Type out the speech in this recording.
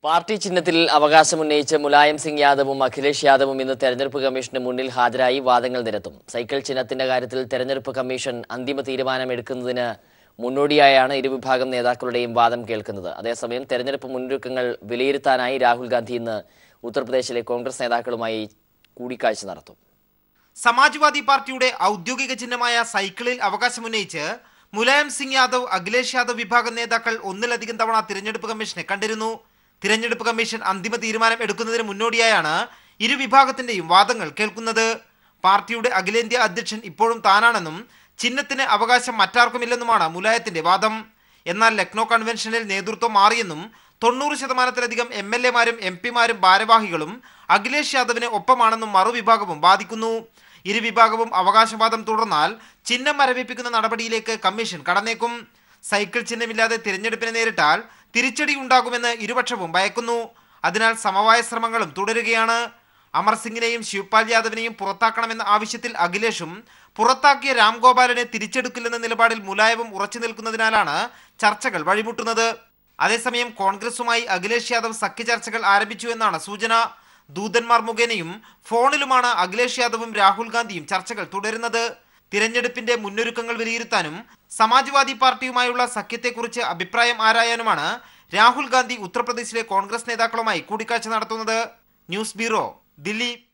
party ചിഹ്നത്തിൽ അവകാശമുന്നയിച്ച് മുലായം സിംഗ് യാദവും അഖിലേഷ് യാദവും ഇന്ന് തെരഞ്ഞെടുപ്പ് കമ്മീഷന് മുന്നിൽ ഹാജരായി വാദങ്ങൾ നിരത്തും സൈക്കിൾ ചിഹ്നത്തിന്റെ കാര്യത്തിൽ തെരഞ്ഞെടുപ്പ് കമ്മീഷൻ അന്തിമ തീരുമാനമെടുക്കുന്നതിന് മുന്നോടിയായാണ് ഇരുവിഭാഗം നേതാക്കളുടെയും വാദം കേൾക്കുന്നത് അതേസമയം തെരഞ്ഞെടുപ്പ് മുന്നൊരുക്കങ്ങൾ വിലയിരുത്താനായി രാഹുൽ ഗാന്ധി ഇന്ന് ഉത്തർപ്രദേശിലെ കോൺഗ്രസ് നേതാക്കളുമായി കൂടിക്കാഴ്ച നടത്തും സമാജ്വാദി പാർട്ടിയുടെ ഔദ്യോഗിക ചിഹ്നമായ സൈക്കിളിൽ അവകാശമുന്നയിച്ച് മുലായം സിംഗ് യാദവ് അഖിലേഷ് യാദവ് വിഭാഗം നേതാക്കൾ ഒന്നിലധികം തവണ തിരഞ്ഞെടുപ്പ് കമ്മീഷനെ കണ്ടിരുന്നു തിരഞ്ഞെടുപ്പ് കമ്മീഷൻ അന്തിമ തീരുമാനം എടുക്കുന്നതിന് മുന്നോടിയായാണ് ഇരു വിഭാഗത്തിന്റെയും വാദങ്ങൾ കേൾക്കുന്നത് പാർട്ടിയുടെ അഖിലേന്ത്യാ അധ്യക്ഷൻ ഇപ്പോഴും താനാണെന്നും ചിഹ്നത്തിന് അവകാശം മറ്റാർക്കുമില്ലെന്നുമാണ് മുലായത്തിന്റെ വാദം എന്നാൽ ലക്നോ കൺവെൻഷനിൽ നേതൃത്വം മാറിയെന്നും തൊണ്ണൂറ് ശതമാനത്തിലധികം എം എൽ എമാരും എം പിമാരും ഭാരവാഹികളും അഖിലേഷ് യാദവിന് ഒപ്പമാണെന്നും മറുവിഭാഗവും വാദിക്കുന്നു ഇരു വിഭാഗവും അവകാശവാദം തുടർന്നാൽ ചിഹ്നം മരവിപ്പിക്കുന്ന നടപടിയിലേക്ക് കമ്മീഷൻ കടന്നേക്കും സൈക്കിൾ ചിഹ്നമില്ലാതെ തിരഞ്ഞെടുപ്പിനെ നേരിട്ടാൽ തിരിച്ചടി ഉണ്ടാകുമെന്ന് ഇരുപക്ഷവും ഭയക്കുന്നു അതിനാൽ സമവായ ശ്രമങ്ങളും തുടരുകയാണ് അമർ സിംഗിനെയും ശിവപാൽ യാദവിനെയും പുറത്താക്കണമെന്ന ആവശ്യത്തിൽ അഖിലേഷും പുറത്താക്കിയ രാംഗോപാലിനെ തിരിച്ചെടുക്കില്ലെന്ന നിലപാടിൽ മുലായവും ഉറച്ചു നിൽക്കുന്നതിനാലാണ് ചർച്ചകൾ വഴിമുട്ടുന്നത് അതേസമയം കോൺഗ്രസുമായി അഖിലേഷ് യാദവ് സഖ്യ ചർച്ചകൾ ആരംഭിച്ചു എന്നാണ് സൂചന ദൂതന്മാർ മുഖേനയും ഫോണിലുമാണ് അഖിലേഷ് യാദവും രാഹുൽ ഗാന്ധിയും ചർച്ചകൾ തുടരുന്നത് തിരഞ്ഞെടുപ്പിന്റെ മുന്നൊരുക്കങ്ങൾ വിലയിരുത്താനും സമാജ്വാദി പാർട്ടിയുമായുള്ള സഖ്യത്തെക്കുറിച്ച് അഭിപ്രായം ആരായാനുമാണ് രാഹുൽ ഗാന്ധി ഉത്തർപ്രദേശിലെ കോൺഗ്രസ് നേതാക്കളുമായി കൂടിക്കാഴ്ച നടത്തുന്നത് ന്യൂസ് ബ്യൂറോ ദില്ലി